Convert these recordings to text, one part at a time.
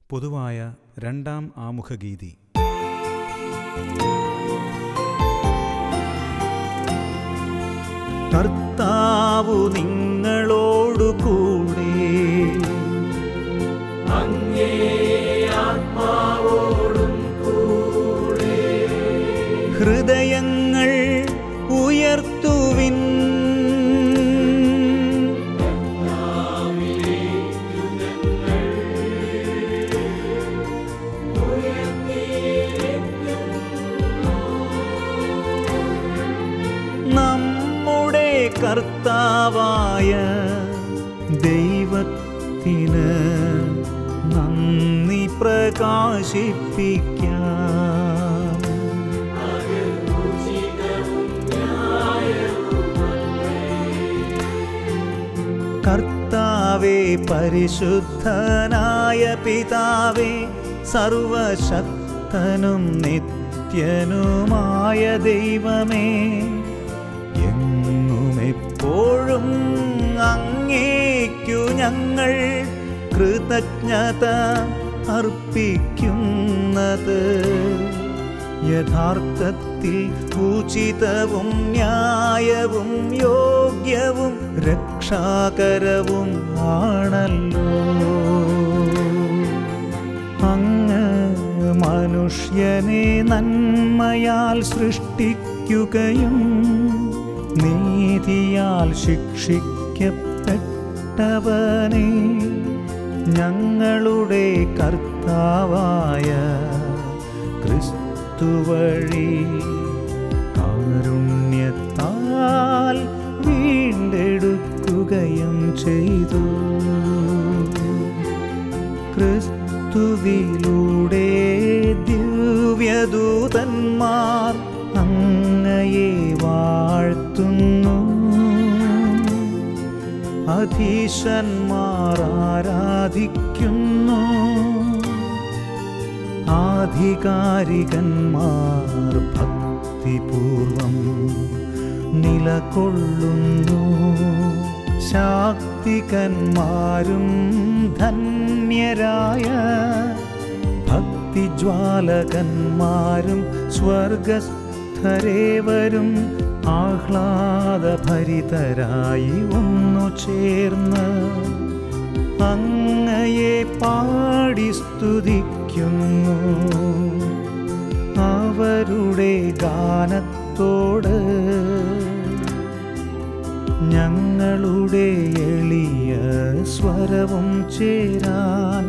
പൊതുവായ രണ്ടാം ആമുഖഗീതി കർത്താവു നിങ്ങളോടു കൂടെ ഹൃദയങ്ങൾ ഉയർത്തുവിൻ നമ്മുടെ കർത്താവായ ദൈവത്തിന് നന്ദി പ്രകാശിപ്പിക്കാം കർത്താവേ പരിശുദ്ധനായ പിതാവേ സർവശക്തനും നിത്യനുമായ ദൈവമേ എങ്ങും എപ്പോഴും അങ്ങേക്കു ഞങ്ങൾ കൃതജ്ഞത അർപ്പിക്കുന്നത് യഥാർത്ഥത്തിൽ ഉചിതവും ന്യായവും യോഗ്യവും രക്ഷാകരവും ആണല്ലോ അങ്ങ് മനുഷ്യനെ നന്മയാൽ സൃഷ്ടിക്കുകയും നീതിയാൽ ശിക്ഷിക്കപ്പെട്ടവനെ ഞങ്ങളുടെ കർത്താവായ ക്രിസ്തു വഴി കാരുണ്യത്താൽ വീണ്ടെടുക്കുകയും ചെയ്തു ക്രിസ്തുവിലൂടെ ദിവ്യദൂതന്മാർ അങ്ങയെ വാഴ്ത്തുന്നു അധീശന്മാർ ആരാധിക്കുന്നു ആധികാരികന്മാർ ഭക്തിപൂർവം നിലകൊള്ളുന്നു ശാക്തികന്മാരും ധന്യരായ ഭക്തിജ്വാലകന്മാരും സ്വർഗസ്ഥരേവരും ആഹ്ലാദഭരിതരായി ഒന്നു ചേർന്ന് അങ്ങയെ പാടി സ്തുതിക്കുന്നു അവരുടെ ഗാനത്തോട് ഞങ്ങളുടെ എളിയ സ്വരവും ചേരാൻ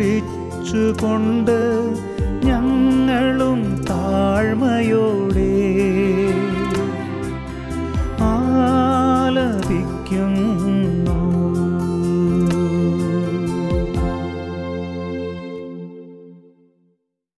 അനുവദിക്കണമെന്നപേക്ഷിച്ചുകൊണ്ട് ഞങ്ങളും താഴ്മയോടെ